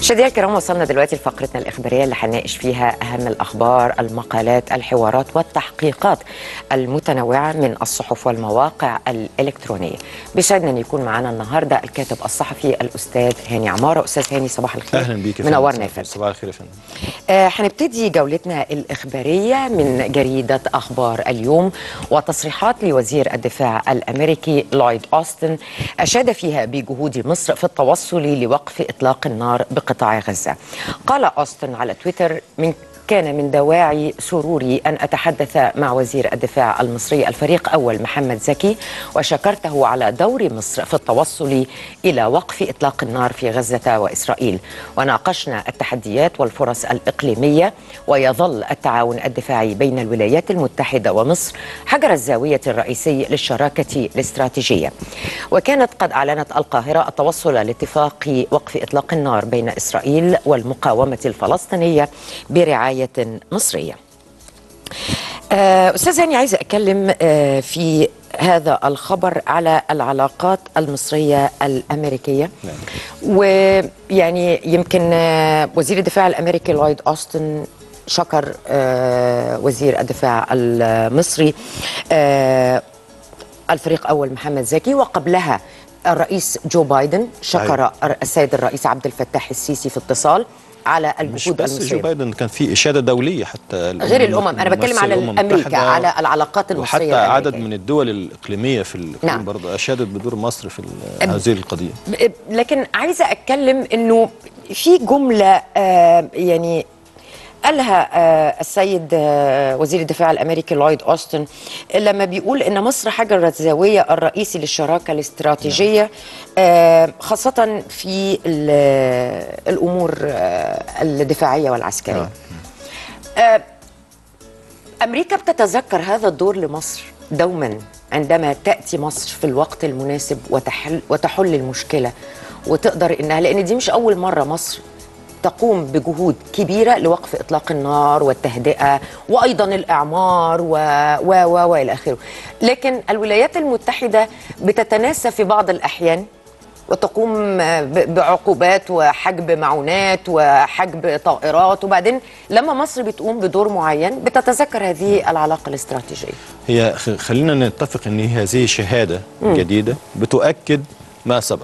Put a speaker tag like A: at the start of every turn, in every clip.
A: مشاهدينا الكرام وصلنا دلوقتي لفقرتنا الإخبارية اللي هنناقش فيها أهم الأخبار المقالات الحوارات والتحقيقات المتنوعة من الصحف والمواقع الإلكترونية بيسعدنا أن يكون معنا النهاردة الكاتب الصحفي الأستاذ هاني عمارة أستاذ هاني صباح الخير
B: اهلا بيك يا فندم.
A: منورنا يا فندم
B: صباح الخير يا فندم
A: آه، هنبتدي جولتنا الإخبارية من جريدة أخبار اليوم وتصريحات لوزير الدفاع الأمريكي لويد أوستن أشاد فيها بجهود مصر في التوصل لوقف إطلاق النار بقطاع غزة قال أوستن على تويتر من كان من دواعي سروري أن أتحدث مع وزير الدفاع المصري الفريق أول محمد زكي وشكرته على دور مصر في التوصل إلى وقف إطلاق النار في غزة وإسرائيل وناقشنا التحديات والفرص الإقليمية ويظل التعاون الدفاعي بين الولايات المتحدة ومصر حجر الزاوية الرئيسي للشراكة الاستراتيجية وكانت قد أعلنت القاهرة التوصل لاتفاق وقف إطلاق النار بين إسرائيل والمقاومة الفلسطينية برعاية مصرية آه، أستاذ هاني عايزة أتكلم آه، في هذا الخبر على العلاقات المصرية الأمريكية
B: نعم.
A: ويعني يمكن آه، وزير الدفاع الأمريكي لويد أوستن شكر آه، وزير الدفاع المصري آه، الفريق أول محمد زكي وقبلها الرئيس جو بايدن شكر السيد الرئيس عبد الفتاح السيسي في اتصال على
B: مش
A: الجهود
B: بس جو
A: المصرية
B: بايدن كان في اشاده دوليه حتى
A: غير الامم انا بتكلم على
B: ممثل الأمم
A: امريكا
B: المتحدة
A: على العلاقات المصريه
B: وحتى عدد
A: الأمريكية.
B: من الدول الاقليميه في الاقليم
A: نعم.
B: نعم. برضه اشادت بدور مصر في ال- هذه القضيه
A: ب- لكن عايزه اتكلم انه في جمله آه يعني قالها آه السيد آه وزير الدفاع الامريكي لويد اوستن لما بيقول ان مصر حجر الزاويه الرئيسي للشراكه الاستراتيجيه آه خاصه في ال- الامور آه الدفاعيه والعسكريه آه أمريكا بتتذكر هذا الدور لمصر دوما عندما تأتي مصر في الوقت المناسب وتحل, وتحل المشكلة وتقدر إنها لأن دي مش أول مرة مصر تقوم بجهود كبيرة لوقف إطلاق النار والتهدئة وأيضا الإعمار و و و وإلى آخره لكن الولايات المتحدة بتتناسى في بعض الأحيان وتقوم ب- بعقوبات وحجب معونات وحجب طائرات وبعدين لما مصر بتقوم بدور معين بتتذكر هذه العلاقة الاستراتيجية
B: هي خ- خلينا نتفق ان هذه شهاده جديده بتؤكد ما سبق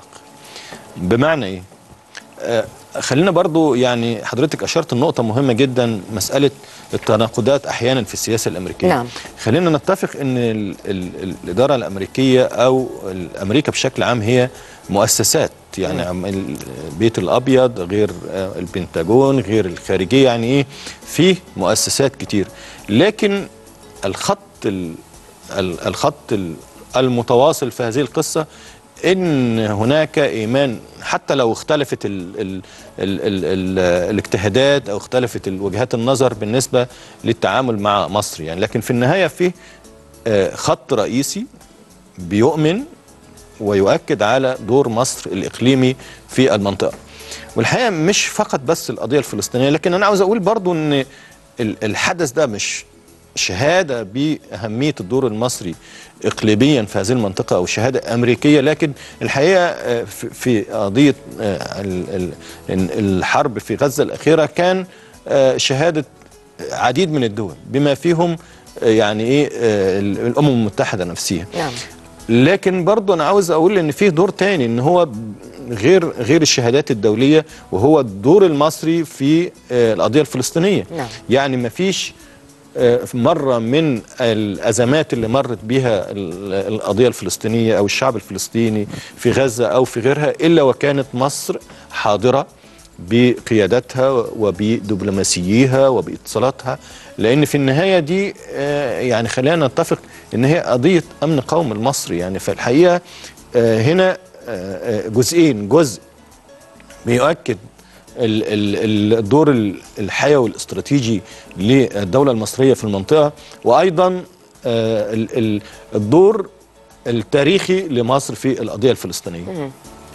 B: بمعنى ايه آه خلينا برضو يعني حضرتك اشرت النقطه مهمه جدا مساله التناقضات احيانا في السياسه الامريكيه
A: نعم.
B: خلينا نتفق ان ال ال الاداره الامريكيه او امريكا بشكل عام هي مؤسسات يعني عم- البيت الابيض غير آه، البنتاجون غير الخارجيه يعني ايه في مؤسسات كتير لكن الخط ال ال- الخط ال- المتواصل في هذه القصه ان هناك ايمان حتى لو اختلفت ال ال ال ال ال الاجتهادات او اختلفت وجهات النظر بالنسبه للتعامل مع مصر يعني لكن في النهايه في آه، خط رئيسي بيؤمن ويؤكد على دور مصر الإقليمي في المنطقة والحقيقة مش فقط بس القضية الفلسطينية لكن أنا عاوز أقول برضو أن ال- الحدث ده مش شهادة بأهمية الدور المصري إقليميا في هذه المنطقة أو شهادة أمريكية لكن الحقيقة آه، في- في قضية آه، ال- ال- الحرب في غزة الأخيرة كان آه، شهادة عديد من الدول بما فيهم آه، يعني إيه آه، الأمم المتحدة نفسها
A: نعم
B: لكن برضه انا عاوز اقول ان في دور تاني ان هو غير غير الشهادات الدوليه وهو الدور المصري في آه، القضيه الفلسطينيه
A: نعم.
B: يعني ما فيش آه، مره من الازمات اللي مرت بها ال- القضيه الفلسطينيه او الشعب الفلسطيني في غزه او في غيرها الا وكانت مصر حاضره بقيادتها وبدبلوماسييها وباتصالاتها لان في النهايه دي آه، يعني خلينا نتفق ان هي قضيه امن قومي المصري يعني في الحقيقه آه، هنا آه، آه، جزئين جزء بيؤكد ال- ال- الدور ال- الحيوي الاستراتيجي للدولة المصرية في المنطقة وأيضا آه، ال- ال- الدور التاريخي لمصر في القضية الفلسطينية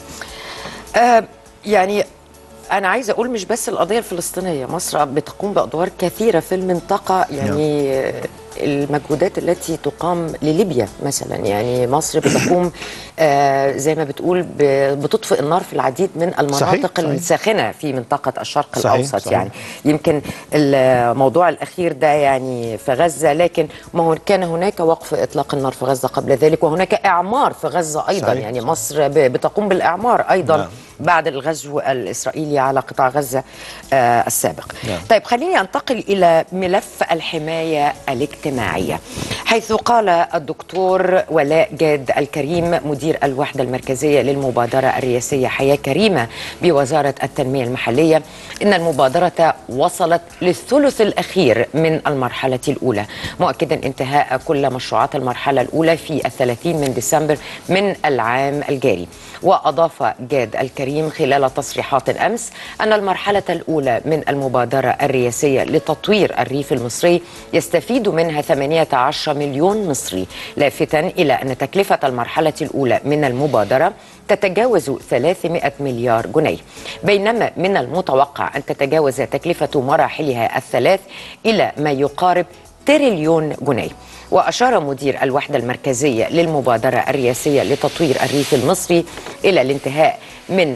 A: آه يعني أنا عايزة أقول مش بس القضية الفلسطينية مصر بتقوم بأدوار كثيرة في المنطقة يعني آه، المجهودات التي تقام لليبيا مثلا يعني مصر بتقوم آه زي ما بتقول ب- بتطفئ النار في العديد من المناطق
B: صحيح، صحيح.
A: الساخنه في منطقه الشرق
B: صحيح،
A: الاوسط
B: صحيح.
A: يعني يمكن الموضوع الاخير ده يعني في غزه لكن ما هو كان هناك وقف اطلاق النار في غزه قبل ذلك وهناك اعمار في غزه ايضا
B: صحيح.
A: يعني مصر ب- بتقوم بالاعمار ايضا
B: نعم.
A: بعد الغزو الاسرائيلي على قطاع غزه آه السابق.
B: نعم.
A: طيب خليني انتقل الى ملف الحمايه الاجتماعيه حيث قال الدكتور ولاء جاد الكريم مدير الوحده المركزيه للمبادره الرئاسيه حياه كريمه بوزاره التنميه المحليه ان المبادره وصلت للثلث الاخير من المرحله الاولى مؤكدا انتهاء كل مشروعات المرحله الاولى في الثلاثين من ديسمبر من العام الجاري واضاف جاد الكريم خلال تصريحات امس ان المرحله الاولى من المبادره الرئاسيه لتطوير الريف المصري يستفيد منها 18 مليون مصري لافتا الى ان تكلفه المرحله الاولى من المبادره تتجاوز 300 مليار جنيه بينما من المتوقع ان تتجاوز تكلفه مراحلها الثلاث الى ما يقارب تريليون جنيه وأشار مدير الوحدة المركزية للمبادرة الرئاسية لتطوير الريف المصري إلى الانتهاء من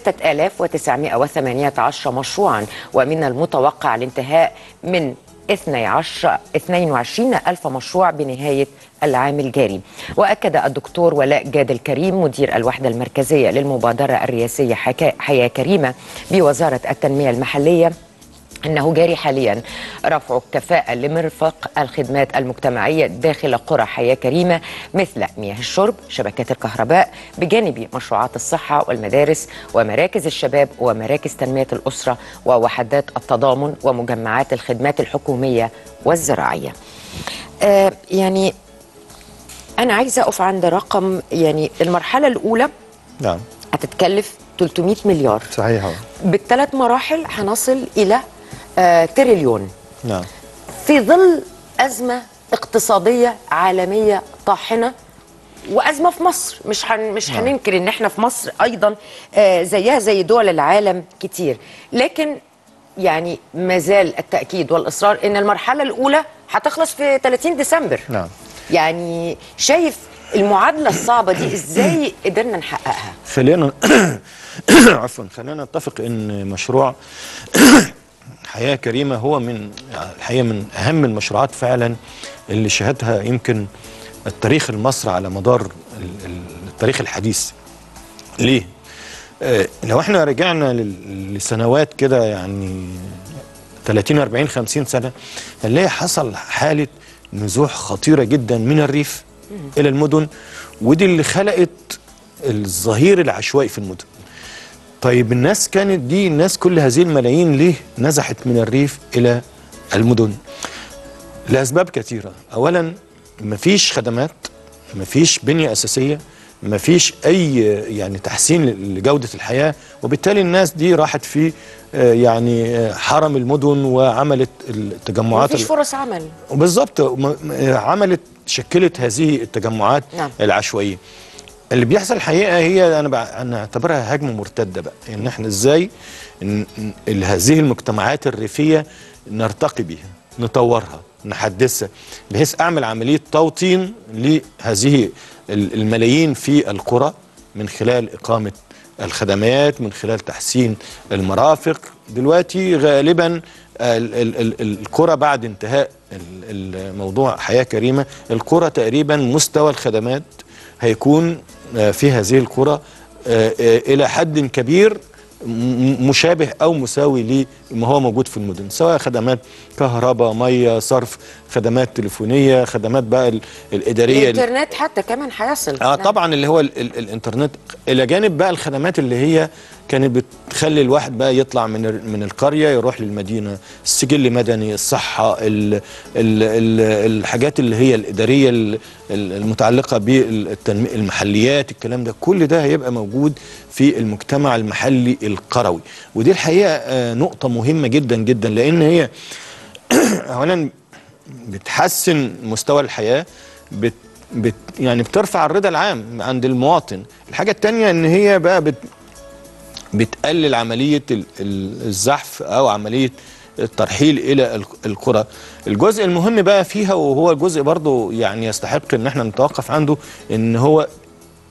A: 6918 مشروعا ومن المتوقع الانتهاء من 12 22 ألف مشروع بنهاية العام الجاري وأكد الدكتور ولاء جاد الكريم مدير الوحدة المركزية للمبادرة الرئاسية حكا- حياة كريمة بوزارة التنمية المحلية أنه جاري حاليا رفع الكفاءة لمرفق الخدمات المجتمعية داخل قرى حياة كريمة مثل مياه الشرب شبكات الكهرباء بجانب مشروعات الصحة والمدارس ومراكز الشباب ومراكز تنمية الأسرة ووحدات التضامن ومجمعات الخدمات الحكومية والزراعية آه يعني أنا عايزة أقف عند رقم يعني المرحلة الأولى
B: نعم
A: هتتكلف 300 مليار
B: صحيح
A: بالثلاث مراحل هنصل إلى آه تريليون
B: نعم
A: في ظل أزمة اقتصادية عالمية طاحنة وأزمة في مصر مش هن مش هننكر إن إحنا في مصر أيضا آه زيها زي دول العالم كتير لكن يعني ما زال التأكيد والإصرار إن المرحلة الأولى هتخلص في 30 ديسمبر
B: نعم.
A: يعني شايف المعادلة الصعبة دي إزاي قدرنا نحققها
B: خلينا عفوا خلينا نتفق ان مشروع حياه كريمه هو من الحقيقه من اهم المشروعات فعلا اللي شهدها يمكن التاريخ المصري على مدار ال- ال- التاريخ الحديث ليه آه، لو احنا رجعنا لل- لسنوات كده يعني 30 40 50 سنه هنلاقي حصل حاله نزوح خطيره جدا من الريف الى المدن ودي اللي خلقت الظهير العشوائي في المدن طيب الناس كانت دي الناس كل هذه الملايين ليه نزحت من الريف الى المدن لاسباب كثيره اولا مفيش خدمات مفيش بنيه اساسيه مفيش اي يعني تحسين لجوده الحياه وبالتالي الناس دي راحت في آه، يعني آه، حرم المدن وعملت التجمعات
A: مفيش
B: ال-
A: فرص عمل
B: بالظبط م- م- عملت شكلت هذه التجمعات
A: نعم.
B: العشوائيه اللي بيحصل الحقيقه هي انا بع- انا اعتبرها هجمه مرتده بقى ان احنا ازاي ن- ن- هذه المجتمعات الريفيه نرتقي بيها نطورها نحدثها بحيث اعمل عمليه توطين لهذه ال- الملايين في القرى من خلال اقامه الخدمات من خلال تحسين المرافق دلوقتي غالبا ال- ال- ال- القرى بعد انتهاء ال- الموضوع حياة كريمة القرى تقريبا مستوى الخدمات هيكون آه، في هذه القرى آه، آه، إلى حد كبير م- مشابه أو مساوي لما هو موجود في المدن سواء خدمات كهرباء مية صرف خدمات تليفونية خدمات بقى ال- الإدارية
A: الانترنت حتى كمان هيصل
B: اه
A: نعم.
B: طبعا اللي هو ال ال الانترنت الى جانب بقى الخدمات اللي هي كانت بتخلي الواحد بقى يطلع من ال- من القريه يروح للمدينه السجل المدني الصحه ال ال ال الحاجات اللي هي الاداريه ال- ال- المتعلقه بالتنميه المحليات الكلام ده كل ده هيبقى موجود في المجتمع المحلي القروي ودي الحقيقه آه، نقطه مهمه جدا جدا لان هي اولا بتحسن مستوى الحياه بت بت يعني بترفع الرضا العام عند المواطن الحاجه الثانيه ان هي بقى بت بتقلل عمليه ال- ال- الزحف او عمليه الترحيل الى ال- القرى الجزء المهم بقى فيها وهو جزء برضه يعني يستحق ان احنا نتوقف عنده ان هو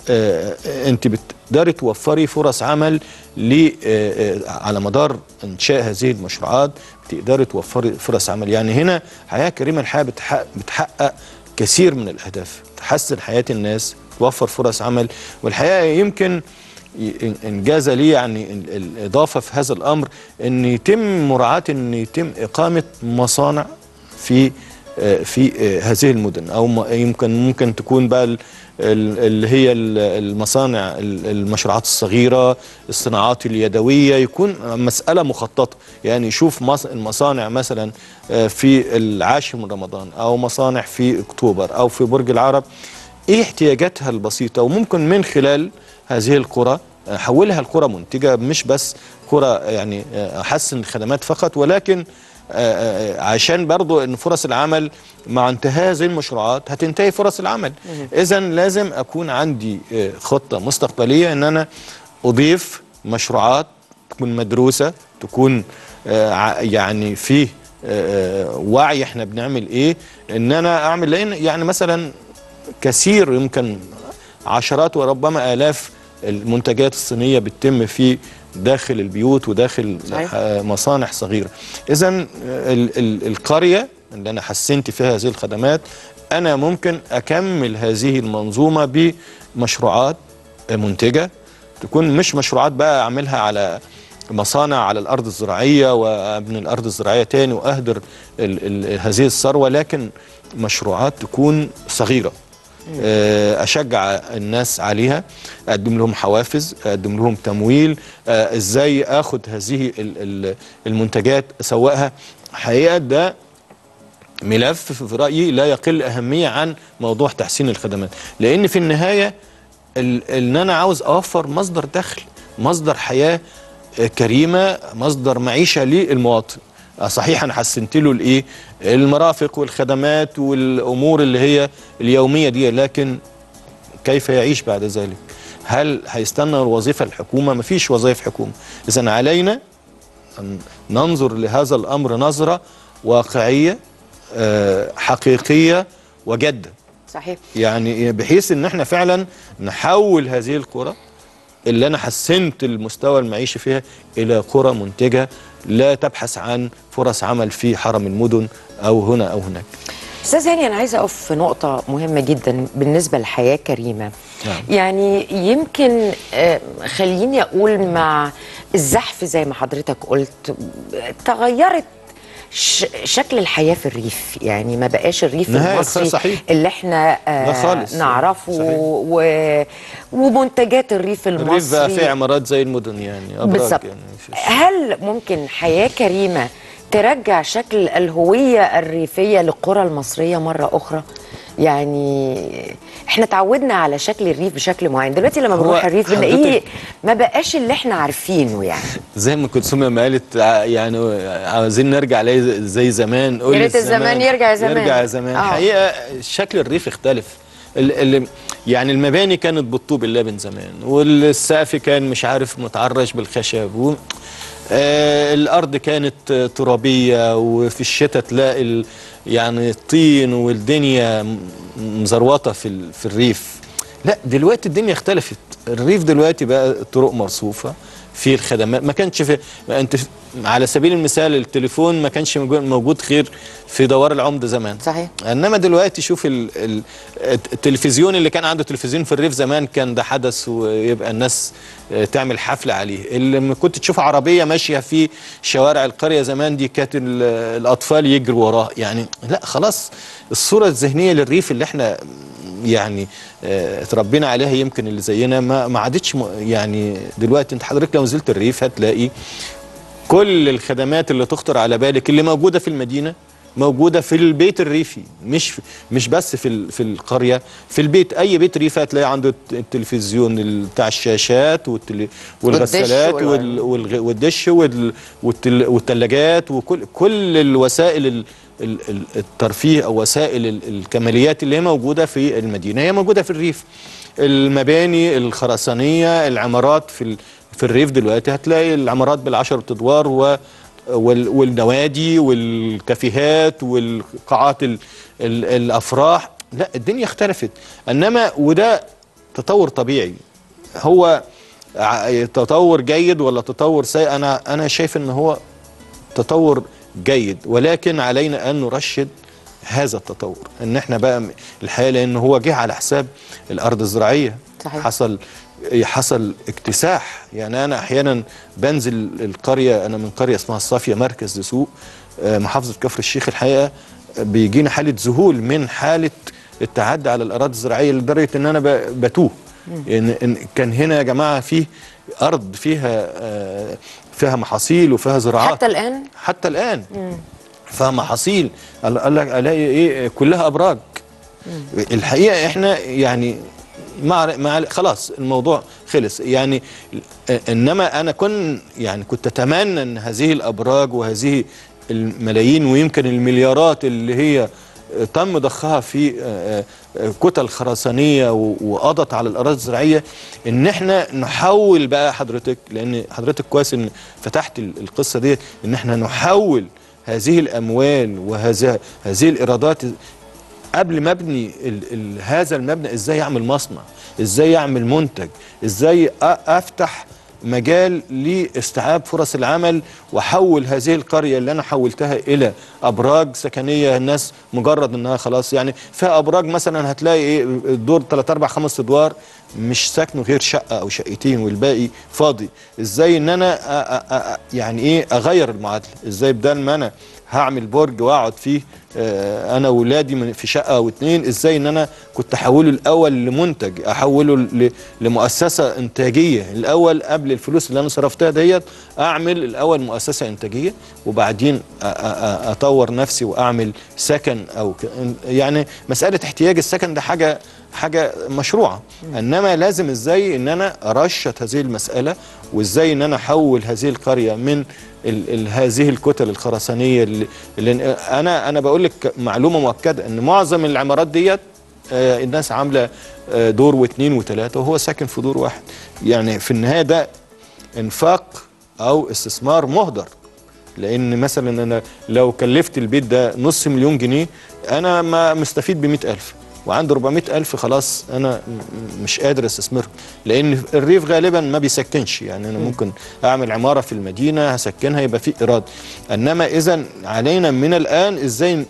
B: آه، انت بتقدري توفري فرص عمل ل آه، آه، على مدار انشاء هذه المشروعات بتقدري توفري فرص عمل يعني هنا حياه كريمه الحياه بتحقق, بتحقق كثير من الاهداف تحسن حياه الناس توفر فرص عمل والحقيقه يمكن ي- انجاز لي يعني ال- الاضافه في هذا الامر ان يتم مراعاه ان يتم اقامه مصانع في آه، في آه، هذه المدن او م- يمكن ممكن تكون بقى ال- ال- اللي هي ال- المصانع ال- المشروعات الصغيره الصناعات اليدويه يكون مساله مخططه يعني يشوف مص- المصانع مثلا آه، في العاشر من رمضان او مصانع في اكتوبر او في برج العرب ايه احتياجاتها البسيطه وممكن من خلال هذه القرى احولها لقرى منتجه مش بس قرى يعني آه، احسن الخدمات فقط ولكن آه، آه، عشان برضو ان فرص العمل مع انتهاء هذه المشروعات هتنتهي فرص العمل اذا لازم اكون عندي آه، خطه مستقبليه ان انا اضيف مشروعات تكون مدروسه تكون آه، ع- يعني فيه آه، آه، وعي احنا بنعمل ايه ان انا اعمل لان يعني مثلا كثير يمكن عشرات وربما آلاف المنتجات الصينية بتتم في داخل البيوت وداخل
A: صحيح.
B: آه، مصانع صغيرة إذا ال ال القرية اللي أنا حسنت فيها هذه الخدمات أنا ممكن أكمل هذه المنظومة بمشروعات منتجة تكون مش مشروعات بقى أعملها على مصانع على الأرض الزراعية وأبني الأرض الزراعية تاني وأهدر ال ال هذه الثروة لكن مشروعات تكون صغيرة آه، اشجع الناس عليها اقدم لهم حوافز اقدم لهم تمويل آه، ازاي اخد هذه ال- ال- المنتجات اسوقها حقيقه ده ملف في رايي لا يقل اهميه عن موضوع تحسين الخدمات لان في النهايه ال- ان انا عاوز اوفر مصدر دخل مصدر حياه آه، كريمه مصدر معيشه للمواطن آه، صحيح انا حسنت له الايه المرافق والخدمات والامور اللي هي اليوميه دي لكن كيف يعيش بعد ذلك هل هيستنى الوظيفه الحكومه مفيش وظائف حكومه اذا علينا أن ننظر لهذا الامر نظره واقعيه آه، حقيقيه وجاده
A: صحيح
B: يعني بحيث ان احنا فعلا نحول هذه القرى اللي انا حسنت المستوى المعيشي فيها الى قرى منتجه لا تبحث عن فرص عمل في حرم المدن او هنا او هناك
A: استاذ هاني انا عايزه اقف في نقطه مهمه جدا بالنسبه لحياه كريمه
B: نعم.
A: يعني يمكن آه، خليني اقول مع الزحف زي ما حضرتك قلت آه، تغيرت ش- شكل الحياه في الريف يعني ما بقاش الريف
B: نهائي،
A: المصري
B: صحيح.
A: اللي احنا آه،
B: لا خالص.
A: نعرفه
B: صحيح.
A: و... ومنتجات الريف المصري
B: الريف بقى فيه عمارات زي المدن يعني ابراج
A: بالظبط
B: يعني مفيش-
A: هل ممكن حياة كريمة ترجع شكل الهوية الريفية للقرى المصرية مرة أخرى؟ يعني احنا تعودنا على شكل الريف بشكل معين دلوقتي لما
B: هو
A: بنروح الريف بنلاقيه
B: حضرتك-
A: ما بقاش اللي احنا عارفينه يعني
B: زي ما كلثوم لما قالت ع- يعني عاوزين نرجع لي زي زمان قول
A: يا ريت الزمان يرجع زمان.
B: يرجع زمان
A: آه.
B: حقيقه شكل الريف اختلف ال ال يعني المباني كانت بالطوب اللبن زمان والسقف كان مش عارف متعرش بالخشب و آه الارض كانت آه، ترابيه وفي الشتاء تلاقي ال- يعني الطين والدنيا م- مزروطه في ال- في الريف لا دلوقتي الدنيا اختلفت الريف دلوقتي بقى طرق مرصوفه في الخدمات ما كانش في ما انت على سبيل المثال التليفون ما كانش موجود- موجود غير في دوار العمده زمان
A: صحيح.
B: انما دلوقتي شوف ال ال التلفزيون اللي كان عنده تلفزيون في الريف زمان كان ده حدث ويبقى الناس آه، تعمل حفله عليه اللي لما كنت تشوف عربيه ماشيه في شوارع القريه زمان دي كانت ال- الاطفال يجروا وراها يعني لا خلاص الصوره الذهنيه للريف اللي احنا يعني آه، اتربينا عليها يمكن اللي زينا ما ما عادتش م- يعني دلوقتي انت حضرتك لو نزلت الريف هتلاقي كل الخدمات اللي تخطر على بالك اللي موجوده في المدينه موجوده في البيت الريفي مش في مش بس في ال- في القريه في البيت اي بيت ريفي هتلاقي عنده الت- التلفزيون ال- بتاع الشاشات والتل والغسالات
A: وال-
B: وال والغ- والدش وال- والتل- والثلاجات وكل كل الوسائل ال- ال- ال- الترفيه او وسائل ال- الكماليات اللي هي موجوده في المدينه هي موجوده في الريف المباني الخرسانيه العمارات في ال- في الريف دلوقتي هتلاقي العمارات بالعشرة ادوار و وال- والنوادي والكافيهات والقاعات ال ال الافراح لا الدنيا اختلفت انما وده تطور طبيعي هو ع- تطور جيد ولا تطور سيء انا انا شايف ان هو تطور جيد ولكن علينا ان نرشد هذا التطور ان احنا بقى م- الحقيقه لان هو جه على حساب الارض الزراعيه
A: صحيح.
B: حصل حصل اكتساح يعني انا احيانا بنزل القريه انا من قريه اسمها الصافيه مركز دسوق آه، محافظه كفر الشيخ الحقيقه آه، بيجينا حاله ذهول من حاله التعدي على الاراضي الزراعيه لدرجه ان انا ب- بتوه إن إن كان هنا يا جماعه فيه ارض فيها آه، فيها محاصيل وفيها زراعات
A: حتى الان
B: حتى الان فمحاصيل قال قال لك الاقي ايه كلها ابراج الحقيقه احنا يعني مع مع خلاص الموضوع خلص يعني انما انا كن يعني كنت اتمنى ان هذه الابراج وهذه الملايين ويمكن المليارات اللي هي تم ضخها في آه، آه، كتل خرسانيه و- وقضت على الاراضي الزراعيه ان احنا نحول بقى حضرتك لان حضرتك كويس ان فتحت ال- القصه دي ان احنا نحول هذه الاموال وهذا هذه الايرادات قبل ما ابني ال ال هذا المبنى ازاي اعمل مصنع ازاي اعمل منتج ازاي أ- افتح مجال لاستيعاب فرص العمل واحول هذه القريه اللي انا حولتها الى ابراج سكنيه الناس مجرد انها خلاص يعني فيها ابراج مثلا هتلاقي ايه الدور 3 4 5 ادوار مش ساكنه غير شقه او شقتين والباقي فاضي ازاي ان انا أ أ أ يعني ايه اغير المعادله ازاي بدل ما انا هعمل برج واقعد فيه آه، انا واولادي من- في شقه او اتنين ازاي ان انا كنت احوله الاول لمنتج احوله ل- لمؤسسه انتاجيه الاول قبل الفلوس اللي انا صرفتها ديت اعمل الاول مؤسسه انتاجيه وبعدين أ- أ- أ- اطور نفسي واعمل سكن او ك- يعني مساله احتياج السكن ده حاجه حاجه مشروعه انما لازم ازاي ان انا ارشط هذه المساله وازاي ان انا احول هذه القريه من ال ال هذه الكتل الخرسانيه اللي, اللي انا انا بقول لك معلومه مؤكده ان معظم العمارات ديت آه، الناس عامله آه، دور واثنين وثلاثه وهو ساكن في دور واحد يعني في النهايه ده انفاق او استثمار مهدر لان مثلا انا لو كلفت البيت ده نص مليون جنيه انا ما مستفيد ب ألف وعند 400 ألف خلاص أنا م- م- مش قادر استثمرهم لأن الريف غالبا ما بيسكنش يعني أنا ممكن أعمل عمارة في المدينة هسكنها يبقى في إيراد إنما إذا علينا من الآن إزاي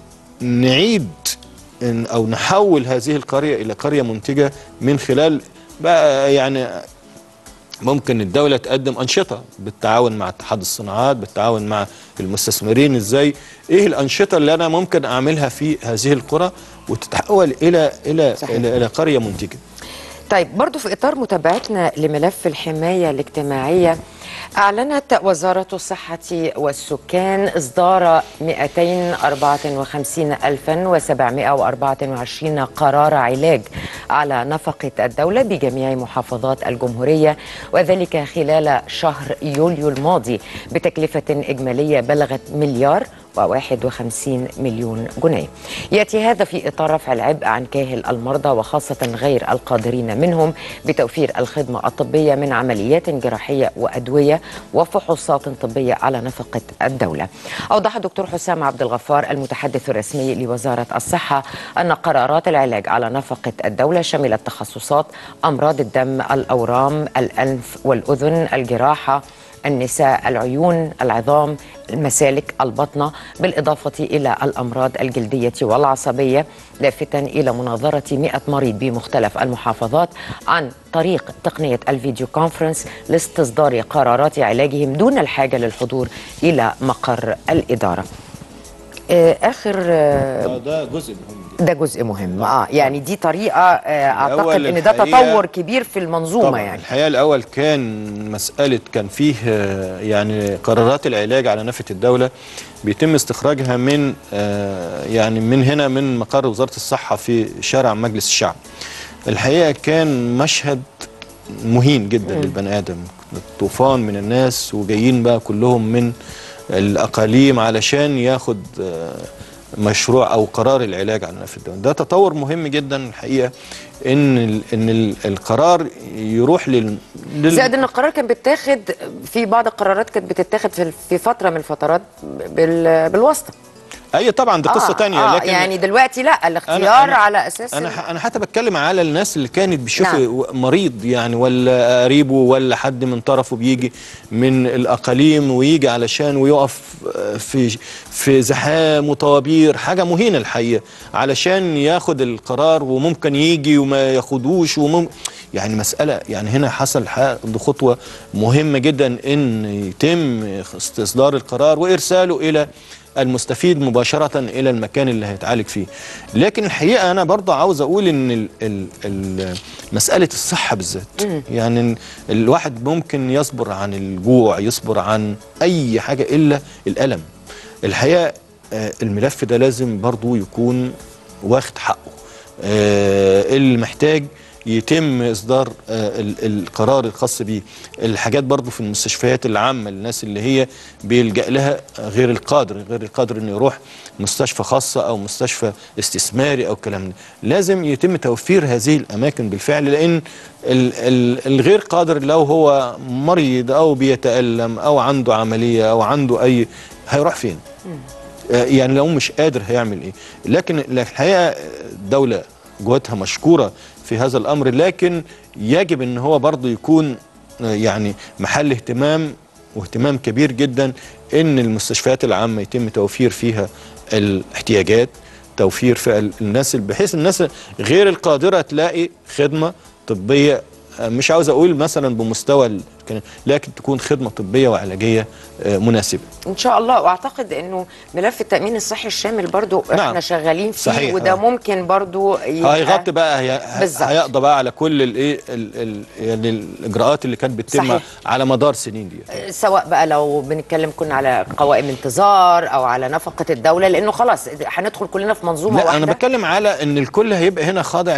B: نعيد إن أو نحول هذه القرية إلى قرية منتجة من خلال بقى يعني ممكن الدولة تقدم أنشطة بالتعاون مع اتحاد الصناعات بالتعاون مع المستثمرين إزاي إيه الأنشطة اللي أنا ممكن أعملها في هذه القرى وتتحول إلى إلى
A: صحيح.
B: إلى, إلى قرية منتجة
A: طيب برضو في إطار متابعتنا لملف الحماية الاجتماعية أعلنت وزارة الصحة والسكان إصدار 254724 قرار علاج على نفقة الدولة بجميع محافظات الجمهورية وذلك خلال شهر يوليو الماضي بتكلفة إجمالية بلغت مليار و51 مليون جنيه يأتي هذا في إطار رفع العبء عن كاهل المرضى وخاصة غير القادرين منهم بتوفير الخدمة الطبية من عمليات جراحية وأدوية وفحوصات طبية على نفقة الدولة أوضح الدكتور حسام عبد الغفار المتحدث الرسمي لوزارة الصحة أن قرارات العلاج على نفقة الدولة شملت تخصصات أمراض الدم الأورام الأنف والأذن الجراحة النساء العيون العظام المسالك البطنة بالإضافة إلى الأمراض الجلدية والعصبية لافتا إلى مناظرة 100 مريض بمختلف المحافظات عن طريق تقنية الفيديو كونفرنس لاستصدار قرارات علاجهم دون الحاجة للحضور إلى مقر الإدارة آه، آخر آه،
B: ده جزء مهم جدا
A: ده جزء مهم اه يعني دي طريقه آه اعتقد
B: الأول
A: ان ده
B: الحقيقة-
A: تطور كبير في المنظومه
B: طبعا
A: يعني
B: الحقيقه الاول كان مساله كان فيه آه، يعني قرارات العلاج على نفقه الدوله بيتم استخراجها من آه، يعني من هنا من مقر وزاره الصحه في شارع مجلس الشعب الحقيقه كان مشهد مهين جدا للبني ادم طوفان من الناس وجايين بقى كلهم من الاقاليم علشان ياخد آه، مشروع او قرار العلاج على نفس الدواء ده تطور مهم جدا الحقيقه ان ال ان ال القرار يروح لل, لل
A: زائد ان القرار كان بيتاخد في بعض القرارات كانت بتتاخد في في فتره من الفترات بال بالواسطه
B: اي طبعا دي قصه تانية
A: آه
B: لكن
A: يعني دلوقتي لا الاختيار
B: أنا
A: على اساس
B: انا
A: ال-
B: ح- انا حتى بتكلم على الناس اللي كانت بتشوف
A: نعم.
B: مريض يعني ولا قريبه ولا حد من طرفه بيجي من الاقاليم ويجي علشان ويقف آه، في في زحام وطوابير حاجه مهينه الحقيقه علشان ياخد القرار وممكن يجي وما ياخدوش ومم يعني مساله يعني هنا حصل ح- دي خطوه مهمه جدا ان يتم استصدار القرار وارساله الى المستفيد مباشرة إلى المكان اللي هيتعالج فيه لكن الحقيقة أنا برضه عاوز أقول إن ال ال ال مسألة الصحة بالذات يعني ال- الواحد ممكن يصبر عن الجوع يصبر عن أي حاجة إلا الألم الحقيقة آه، الملف ده لازم برضه يكون واخد حقه آه، اللي محتاج يتم اصدار آه، ال- القرار الخاص بيه الحاجات برضو في المستشفيات العامه الناس اللي هي بيلجا لها غير القادر غير القادر انه يروح مستشفى خاصه او مستشفى استثماري او الكلام ده لازم يتم توفير هذه الاماكن بالفعل لان ال- ال- الغير قادر لو هو مريض او بيتالم او عنده عمليه او عنده اي هيروح فين آه، يعني لو مش قادر هيعمل ايه لكن لكن الحقيقه الدوله جهودها مشكوره في هذا الامر لكن يجب ان هو برضه يكون آه، يعني محل اهتمام واهتمام كبير جدا ان المستشفيات العامه يتم توفير فيها الاحتياجات توفير فيها ال- الناس بحيث الناس غير القادره تلاقي خدمه طبيه آه، مش عاوز اقول مثلا بمستوى ال- لكن تكون خدمه طبيه وعلاجيه آه، مناسبه
A: ان شاء الله واعتقد انه ملف التامين الصحي الشامل برضو احنا
B: نعم.
A: شغالين فيه
B: صحيح،
A: وده
B: آه.
A: ممكن برضو يبقى
B: هيغطي بقى هي
A: بالظبط.
B: هيقضى بقى على كل الايه ال- ال- يعني الاجراءات اللي كانت بتتم
A: صحيح.
B: على مدار سنين دي
A: سواء بقى لو بنتكلم كنا على قوائم انتظار او على نفقه الدوله لانه خلاص هندخل كلنا في منظومه
B: لا
A: واحده
B: انا بتكلم على ان الكل هيبقى هنا خاضع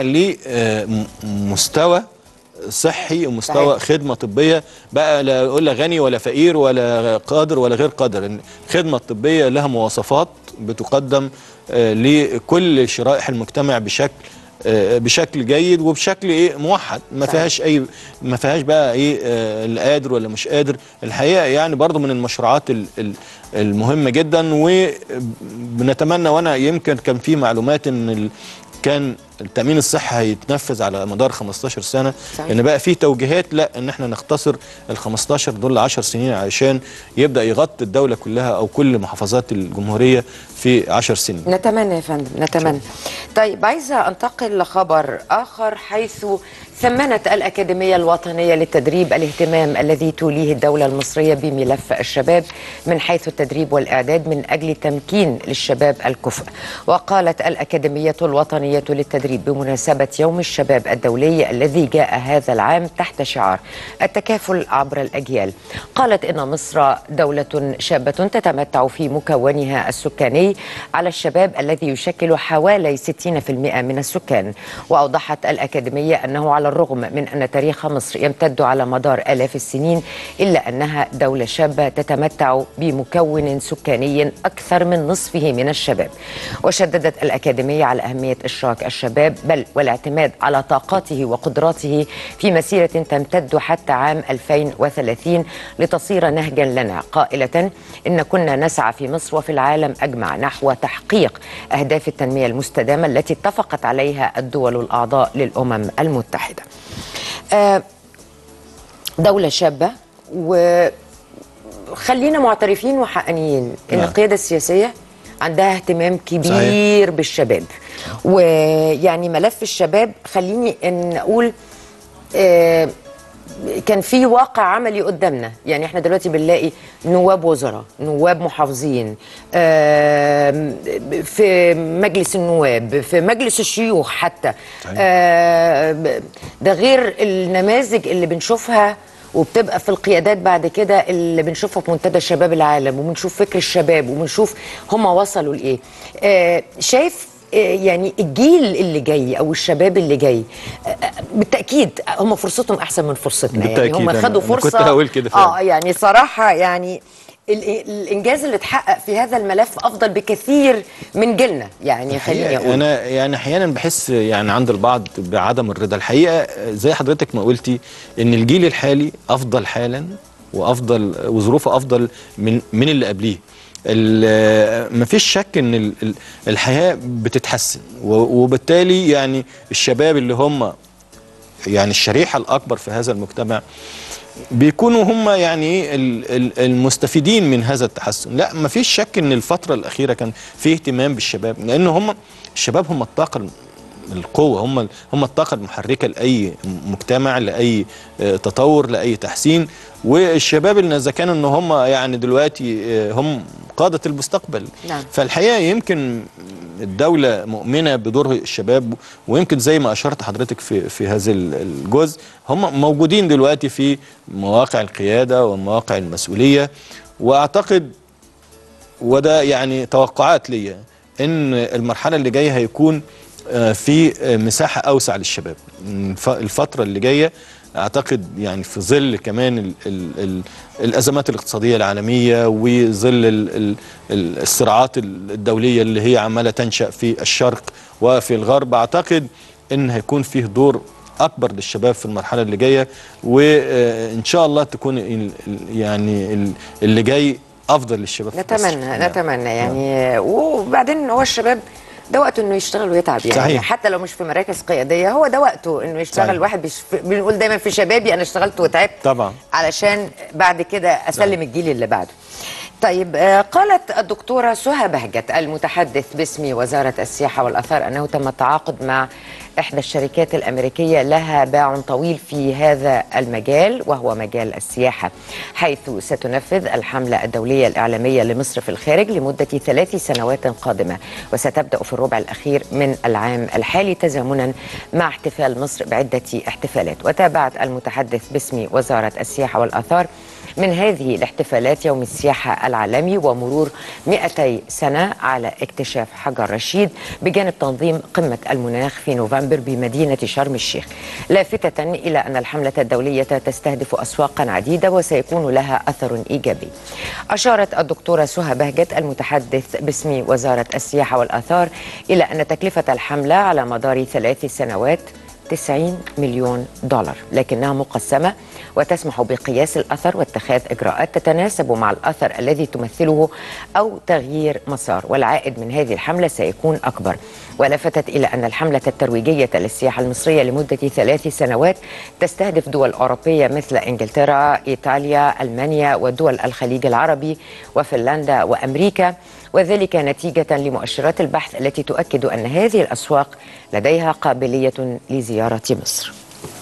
B: لمستوى صحي ومستوى
A: صحيح.
B: خدمه طبيه بقى لا يقول لك غني ولا فقير ولا قادر ولا غير قادر إن الخدمه الطبيه لها مواصفات بتقدم آه، لكل شرائح المجتمع بشكل آه، بشكل جيد وبشكل ايه موحد ما
A: صحيح.
B: فيهاش اي ما فيهاش بقى ايه آه، اللي قادر ولا مش قادر الحقيقه يعني برضو من المشروعات ال- ال- المهمه جدا وبنتمنى وانا يمكن كان في معلومات ان ال- كان التامين الصحي هيتنفذ على مدار 15 سنه
A: صحيح.
B: ان بقى في توجيهات لا ان احنا نختصر ال 15 دول ل 10 سنين علشان يبدا يغطي الدوله كلها او كل محافظات الجمهوريه في 10 سنين
A: نتمنى يا فندم نتمنى طيب عايزة أنتقل لخبر آخر حيث ثمنت الأكاديمية الوطنية للتدريب الاهتمام الذي توليه الدولة المصرية بملف الشباب من حيث التدريب والإعداد من أجل تمكين للشباب الكفء وقالت الأكاديمية الوطنية للتدريب بمناسبة يوم الشباب الدولي الذي جاء هذا العام تحت شعار التكافل عبر الأجيال قالت إن مصر دولة شابة تتمتع في مكونها السكاني على الشباب الذي يشكل حوالي 60% من السكان وأوضحت الأكاديمية أنه على الرغم من أن تاريخ مصر يمتد على مدار آلاف السنين إلا أنها دولة شابة تتمتع بمكون سكاني أكثر من نصفه من الشباب وشددت الأكاديمية على أهمية إشراك الشباب بل والاعتماد على طاقاته وقدراته في مسيرة تمتد حتى عام 2030 لتصير نهجا لنا قائلة إن كنا نسعى في مصر وفي العالم أجمع نحو تحقيق أهداف التنمية المستدامة التي اتفقت عليها الدول الأعضاء للأمم المتحدة آه، دولة شابة وخلينا معترفين وحقانيين إن
B: نعم.
A: القيادة السياسية عندها اهتمام كبير صحيح. بالشباب ويعني ملف الشباب خليني ان اقول آه، كان في واقع عملي قدامنا يعني احنا دلوقتي بنلاقي نواب وزراء نواب محافظين آم، في مجلس النواب في مجلس الشيوخ حتى
B: صحيح.
A: آم، ده غير النماذج اللي بنشوفها وبتبقى في القيادات بعد كده اللي بنشوفها في منتدى شباب العالم وبنشوف فكر الشباب وبنشوف هم وصلوا لايه آه، شايف آه، يعني الجيل اللي جاي او الشباب اللي جاي آه، آه، بالتاكيد هم فرصتهم احسن من فرصتنا يعني
B: بالتأكيد،
A: هم
B: أنا-
A: خدوا
B: أنا
A: فرصه
B: كنت هقول كده فعلا.
A: اه يعني صراحه يعني ال- الانجاز اللي اتحقق في هذا الملف افضل بكثير من جيلنا يعني خليني
B: الحقيقة
A: اقول
B: انا يعني احيانا بحس يعني عند البعض بعدم الرضا الحقيقه زي حضرتك ما قلتي ان الجيل الحالي افضل حالا وافضل وظروفه افضل من من اللي قبليه ال- مفيش شك ان ال- ال- الحياه بتتحسن و- وبالتالي يعني الشباب اللي هم يعني الشريحه الاكبر في هذا المجتمع بيكونوا هم يعني إيه ال- ال- المستفيدين من هذا التحسن لا ما فيش شك ان الفتره الاخيره كان في اهتمام بالشباب لان هم الشباب هم الطاقه الم- القوه هم هم الطاقه المحركه لاي مجتمع لاي آه، تطور لاي تحسين والشباب اللي اذا كانوا ان هم يعني دلوقتي آه، هم قاده المستقبل
A: نعم.
B: فالحقيقه يمكن الدوله مؤمنه بدور الشباب ويمكن زي ما اشرت حضرتك في في هذا ال- الجزء هم موجودين دلوقتي في مواقع القياده ومواقع المسؤوليه واعتقد وده يعني توقعات ليا ان المرحله اللي جايه هيكون آه، في آه، مساحه اوسع للشباب الف- الفتره اللي جايه اعتقد يعني في ظل كمان ال ال ال الازمات الاقتصاديه العالميه وظل ال ال ال الصراعات الدوليه اللي هي عماله تنشا في الشرق وفي الغرب اعتقد ان هيكون فيه دور اكبر للشباب في المرحله اللي جايه وان شاء الله تكون ال- ال- يعني ال- اللي جاي افضل للشباب في مصر.
A: نتمنى
B: نعم.
A: نتمنى يعني وبعدين هو الشباب ده وقته انه يشتغل ويتعب يعني
B: صحيح.
A: حتى لو مش في مراكز قياديه هو ده وقته انه يشتغل
B: صحيح.
A: واحد بيش... بنقول دايما في شبابي انا اشتغلت وتعبت
B: طبعا.
A: علشان بعد كده اسلم الجيل اللي بعده طيب آه، قالت الدكتورة سهى بهجت المتحدث باسم وزارة السياحة والأثار أنه تم التعاقد مع إحدى الشركات الأمريكية لها باع طويل في هذا المجال وهو مجال السياحة حيث ستنفذ الحملة الدولية الإعلامية لمصر في الخارج لمدة ثلاث سنوات قادمة وستبدأ في الربع الأخير من العام الحالي تزامنا مع احتفال مصر بعدة احتفالات وتابعت المتحدث باسم وزارة السياحة والأثار من هذه الاحتفالات يوم السياحة العالمي ومرور 200 سنة على اكتشاف حجر رشيد بجانب تنظيم قمة المناخ في نوفمبر بمدينة شرم الشيخ لافتة إلى أن الحملة الدولية تستهدف أسواقا عديدة وسيكون لها أثر إيجابي أشارت الدكتورة سهى بهجت المتحدث باسم وزارة السياحة والآثار إلى أن تكلفة الحملة على مدار ثلاث سنوات 90 مليون دولار لكنها مقسمة وتسمح بقياس الأثر واتخاذ إجراءات تتناسب مع الأثر الذي تمثله أو تغيير مسار والعائد من هذه الحملة سيكون أكبر ولفتت إلى أن الحملة الترويجية للسياحة المصرية لمدة ثلاث سنوات تستهدف دول أوروبية مثل إنجلترا إيطاليا ألمانيا ودول الخليج العربي وفنلندا وأمريكا وذلك نتيجة لمؤشرات البحث التي تؤكد أن هذه الأسواق لديها قابلية لزيارة مصر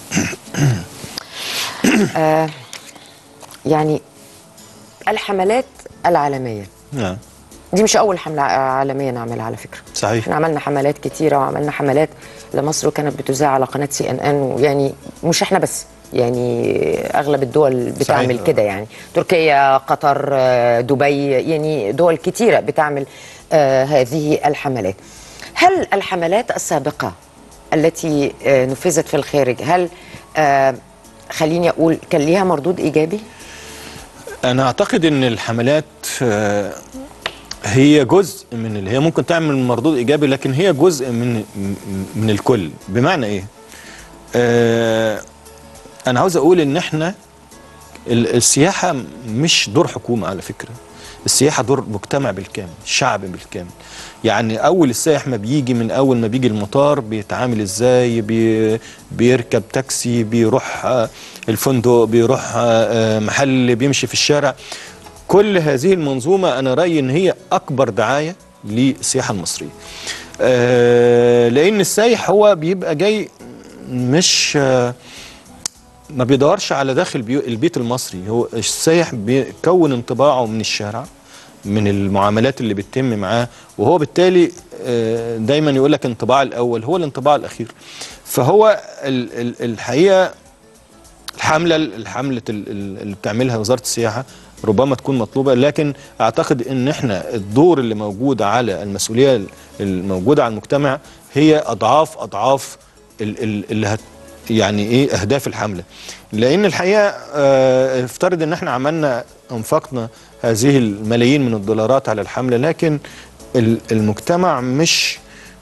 A: آه يعني الحملات العالمية
B: نعم
A: دي مش أول حملة عالمية نعملها على فكرة
B: صحيح
A: احنا عملنا حملات كتيرة وعملنا حملات لمصر وكانت بتذاع على قناة سي ان ان ويعني مش احنا بس يعني اغلب الدول بتعمل
B: صحيح.
A: كده يعني تركيا قطر آه، دبي يعني دول كتيرة بتعمل آه هذه الحملات هل الحملات السابقة التي آه نفذت في الخارج هل آه خليني اقول كان ليها مردود ايجابي
B: انا اعتقد ان الحملات آه، هي جزء من اللي هي ممكن تعمل مردود ايجابي لكن هي جزء من م- من الكل بمعنى ايه آه، انا عاوز اقول ان احنا ال- السياحه مش دور حكومه على فكره السياحه دور مجتمع بالكامل شعب بالكامل يعني اول السائح ما بيجي من اول ما بيجي المطار بيتعامل ازاي بي بيركب تاكسي بيروح آه، الفندق بيروح آه، آه، محل بيمشي في الشارع كل هذه المنظومه انا رايي ان هي اكبر دعايه للسياحه المصريه آه، لان السايح هو بيبقى جاي مش آه، ما بيدورش على داخل بيو البيت المصري هو السايح بيكون انطباعه من الشارع من المعاملات اللي بتتم معاه وهو بالتالي آه، دايما يقول لك انطباع الاول هو الانطباع الاخير فهو ال- ال- الحقيقه الحمله الحمله ال- ال- اللي بتعملها وزاره السياحه ربما تكون مطلوبه لكن اعتقد ان احنا الدور اللي موجود على المسؤوليه الموجوده على المجتمع هي اضعاف اضعاف ال- ال- اللي هت يعني ايه اهداف الحمله لان الحقيقه آه، افترض ان احنا عملنا انفقنا هذه الملايين من الدولارات على الحمله لكن ال- المجتمع مش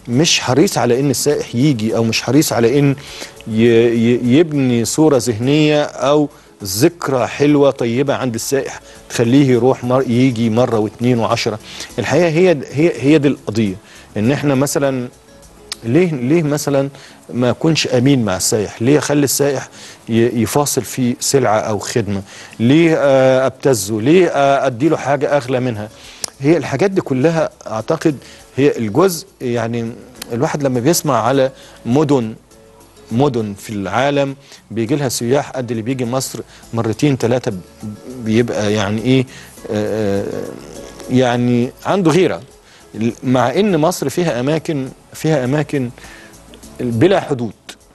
B: مش حريص على ان السائح يجي او مش حريص على ان ي ي يبني صوره ذهنيه او ذكرى حلوه طيبه عند السائح تخليه يروح مر يجي مره واثنين وعشرة الحقيقه هي هي هي دي القضيه ان احنا مثلا ليه ليه مثلا ما اكونش امين مع السائح ليه اخلي السائح ي- يفاصل في سلعه او خدمه ليه آه، ابتزه ليه آه، اديله حاجه اغلى منها هي الحاجات دي كلها اعتقد هي الجزء يعني الواحد لما بيسمع على مدن مدن في العالم بيجي لها سياح قد اللي بيجي مصر مرتين ثلاثه بيبقى يعني ايه آه، آه، يعني عنده غيره مع ان مصر فيها اماكن فيها اماكن بلا حدود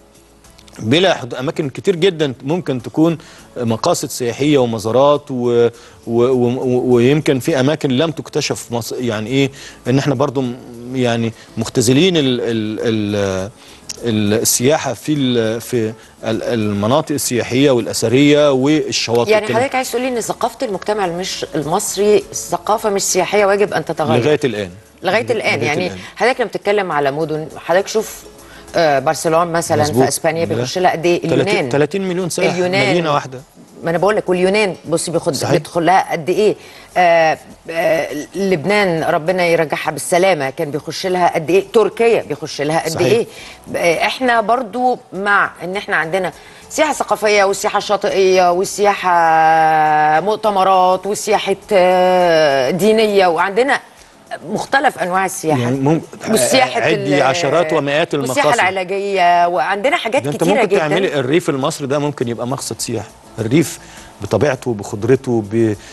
B: بلا حدود اماكن كتير جدا ممكن تكون مقاصد سياحيه ومزارات و و و ويمكن في اماكن لم تكتشف في مصر يعني ايه ان احنا برضو م- يعني مختزلين ال ال ال ال- السياحه في ال في ال- المناطق السياحيه والاثريه والشواطئ
A: يعني
B: كده
A: حضرتك عايز تقولي ان ثقافه المجتمع المش المصري ثقافه مش سياحيه واجب ان تتغير
B: لغايه الان
A: لغايه الان
B: لغاية
A: يعني
B: الآن.
A: حضرتك لما بتتكلم على مدن حضرتك شوف آه، برشلونه مثلا
B: مظبوط.
A: في اسبانيا
B: لا.
A: بيخش لها قد ايه
B: 30
A: اليونان
B: 30 مليون سائح
A: اليونان
B: مدينه واحده
A: ما انا بقول لك واليونان بصي بياخد
B: صحيح.
A: بيدخل لها قد ايه آه آه لبنان ربنا يرجعها بالسلامه كان بيخش لها قد ايه تركيا بيخش لها قد
B: صحيح.
A: ايه آه احنا برضو مع ان احنا عندنا سياحه ثقافيه والسياحه الشاطئيه والسياحه مؤتمرات وسياحه آه دينيه وعندنا مختلف انواع السياحه
B: يعني مم-
A: والسياحه
B: عدي
A: ال-
B: عشرات ومئات
A: والسياحه
B: المقاصد.
A: العلاجيه وعندنا حاجات
B: ده انت
A: كتيره
B: ممكن
A: جدا
B: تعملي الريف المصري ده ممكن يبقى مقصد سياحي الريف بطبيعته بخضرته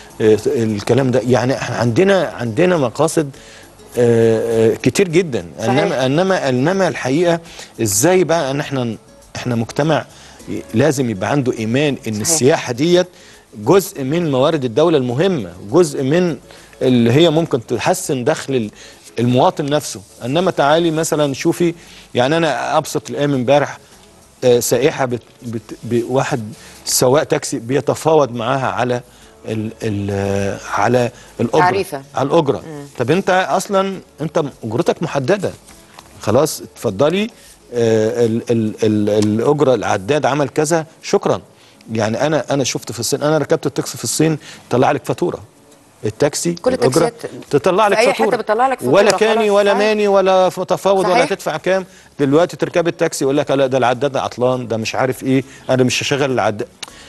B: بالكلام ده يعني احنا عندنا عندنا مقاصد آه، آه، كتير جدا
A: صحيح.
B: انما انما انما الحقيقه ازاي بقى ان احنا احنا مجتمع لازم يبقى عنده ايمان ان
A: صحيح.
B: السياحه ديت جزء من موارد الدوله المهمه جزء من اللي هي ممكن تحسن دخل ال- المواطن نفسه انما تعالي مثلا شوفي يعني انا ابسط الايام امبارح آه، سائحه بت بت بواحد سواق تاكسي بيتفاوض معاها على ال ال على الاجره
A: تعريفة.
B: على الاجره طب انت اصلا انت اجرتك محدده خلاص اتفضلي آه، ال ال ال الاجره العداد عمل كذا شكرا يعني انا انا شفت في الصين انا ركبت التاكسي في الصين طلع لك فاتوره التاكسي
A: كل
B: الأجرة
A: التاكسيات
B: تطلع لك
A: في أي
B: فاتوره
A: حتة بتطلع لك فاتورة،
B: ولا كاني
A: خلاص،
B: ولا
A: صحيح.
B: ماني ولا ف- تفاوض ولا
A: صحيح.
B: تدفع كام دلوقتي تركب التاكسي يقول لك لا ده العداد ده عطلان ده مش عارف ايه انا مش هشغل العداد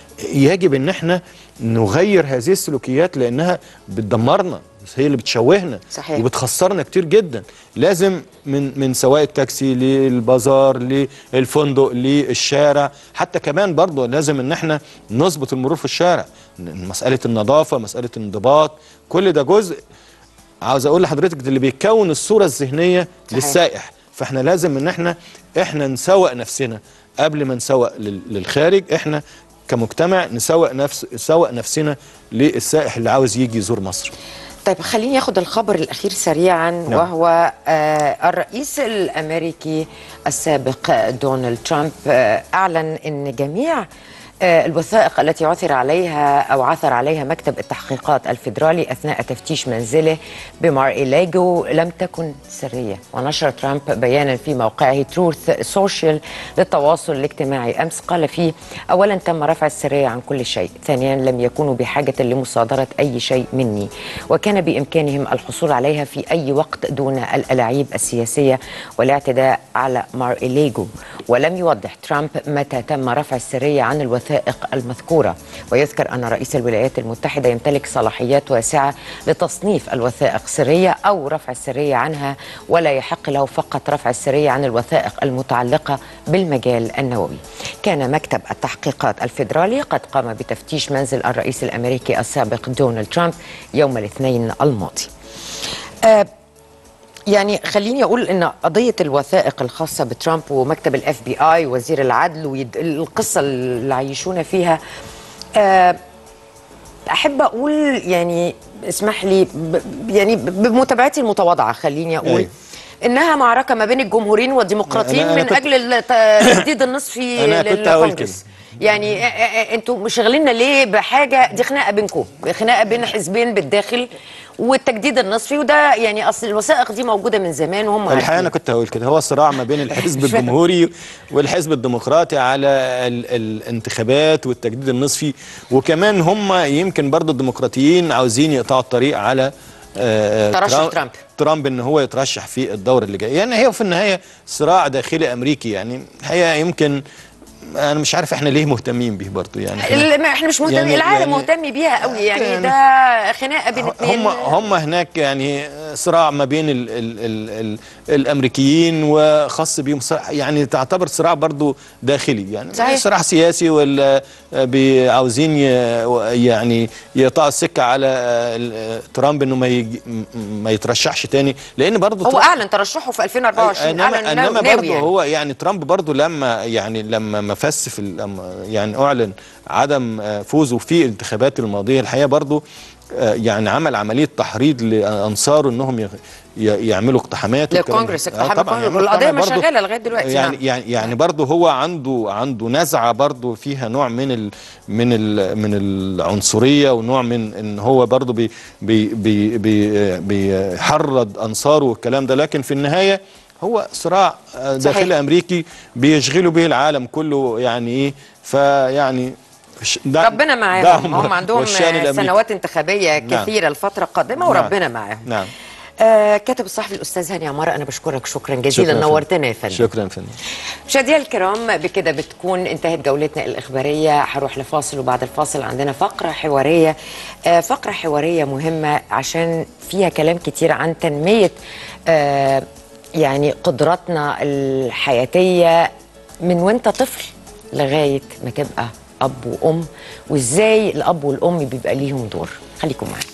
B: يجب ان احنا نغير هذه السلوكيات لانها بتدمرنا هي اللي بتشوهنا
A: صحيح.
B: وبتخسرنا كتير جدا لازم من من سواق التاكسي للبازار للفندق للشارع حتى كمان برضه لازم ان احنا نظبط المرور في الشارع مساله النظافه مساله الانضباط كل ده جزء عاوز اقول لحضرتك ده اللي بيكون الصوره الذهنيه
A: صحيح.
B: للسائح فاحنا لازم ان احنا احنا نسوق نفسنا قبل ما نسوق لل- للخارج احنا كمجتمع نسوق نفس نسوق نفسنا للسائح اللي عاوز يجي يزور مصر
A: طيب خليني اخد الخبر الاخير سريعا
B: نعم.
A: وهو آه الرئيس الامريكي السابق دونالد ترامب آه اعلن ان جميع آه الوثائق التي عثر عليها او عثر عليها مكتب التحقيقات الفيدرالي اثناء تفتيش منزله بمار إيلاجو لم تكن سريه ونشر ترامب بيانا في موقعه تروث سوشيال للتواصل الاجتماعي امس قال فيه اولا تم رفع السريه عن كل شيء ثانيا لم يكونوا بحاجه لمصادره اي شيء مني وكان بامكانهم الحصول عليها في اي وقت دون الألاعيب السياسيه والاعتداء على مار إيليجو ولم يوضح ترامب متى تم رفع السريه عن الوثائق المذكوره ويذكر ان رئيس الولايات المتحده يمتلك صلاحيات واسعه لتصنيف الوثائق سريه او رفع السريه عنها ولا يحق له فقط رفع السريه عن الوثائق المتعلقه بالمجال النووي. كان مكتب التحقيقات الفيدرالي قد قام بتفتيش منزل الرئيس الامريكي السابق دونالد ترامب يوم الاثنين الماضي. آه يعني خليني اقول ان قضيه الوثائق الخاصه بترامب ومكتب الاف بي اي وزير العدل والقصه اللي عايشونا فيها آه احب اقول يعني اسمح لي ب يعني بمتابعتي المتواضعه خليني اقول
B: أيوة.
A: انها معركه ما بين الجمهوريين والديمقراطيين
B: أنا- أنا
A: من
B: كنت-
A: اجل الت- تسديد النصفي
B: أنا كنت هقول
A: للكونجرس يعني آه، آه، انتوا مشغلينا ليه بحاجه دي خناقه بينكم خناقه بين حزبين بالداخل والتجديد النصفي وده يعني اصل الوثائق دي موجوده من زمان وهم
B: الحقيقه
A: عارفين.
B: انا كنت هقول كده هو صراع ما بين الحزب الجمهوري والحزب الديمقراطي على ال الانتخابات والتجديد النصفي وكمان هم يمكن برضه الديمقراطيين عاوزين يقطعوا الطريق على آه،
A: ترشح
B: ترام-
A: ترامب.
B: ترامب ان هو يترشح في الدور اللي جاي يعني هي في النهايه صراع داخلي امريكي يعني الحقيقه يمكن انا مش عارف احنا ليه مهتمين بيه برضه يعني
A: ال- ما احنا مش مهتمين
B: يعني-
A: العالم
B: يعني-
A: مهتم بيها قوي يعني,
B: يعني-
A: ده خناقه بين اتنين
B: هم هم هناك يعني صراع ما بين ال ال ال ال الامريكيين وخاص بيهم صراع يعني تعتبر صراع برضو داخلي يعني
A: صحيح.
B: صراع سياسي ولا بي- عاوزين ي- يعني يقطعوا السكه على ال- ترامب انه ما يجي ما يترشحش تاني لان برضو
A: هو
B: ترامب-
A: اعلن ترشحه في 2024
B: انما
A: اعلن
B: انما
A: ناوي
B: برضه
A: يعني.
B: هو يعني ترامب برضه لما يعني لما ما فاز في ال- لما يعني اعلن عدم آه، فوزه في الانتخابات الماضيه الحقيقه برضه آه، يعني عمل عمليه تحريض لانصاره انهم يغ- ي- يعملوا اقتحامات والكلام ده.
A: للكونجرس
B: آه،
A: اقتحام
B: طبعاً
A: الكونجرس
B: يعملوا
A: والقضيه
B: اقتحامات
A: ما
B: برضه.
A: شغاله لغايه دلوقتي
B: يعني
A: نعم.
B: يعني يعني برضه هو عنده عنده نزعه برضه فيها نوع من ال من ال من العنصريه ونوع من ان هو برضه بي بي بي بي بيحرض انصاره والكلام ده لكن في النهايه هو صراع آه،
A: صحيح.
B: داخلي امريكي بيشغلوا به العالم كله يعني ايه فيعني ش- ده-
A: ربنا معاهم
B: دعهم
A: هم عندهم
B: والشأن الأمريكي.
A: سنوات انتخابيه
B: نعم.
A: كثيره الفتره القادمه
B: نعم.
A: وربنا معاهم
B: نعم
A: آه كاتب الصحفي الاستاذ هاني عمار انا بشكرك شكرا جزيلا
B: شكراً يا فندم.
A: نورتنا يا فندم
B: شكرا فندم
A: مشاهدينا الكرام بكده بتكون انتهت جولتنا الإخبارية هروح لفاصل وبعد الفاصل عندنا فقرة حوارية آه، فقرة حوارية مهمة عشان فيها كلام كتير عن تنمية آه، يعني قدراتنا الحياتية من وانت طفل لغاية ما تبقى أب وأم وإزاي الأب والأم بيبقى ليهم دور خليكم معانا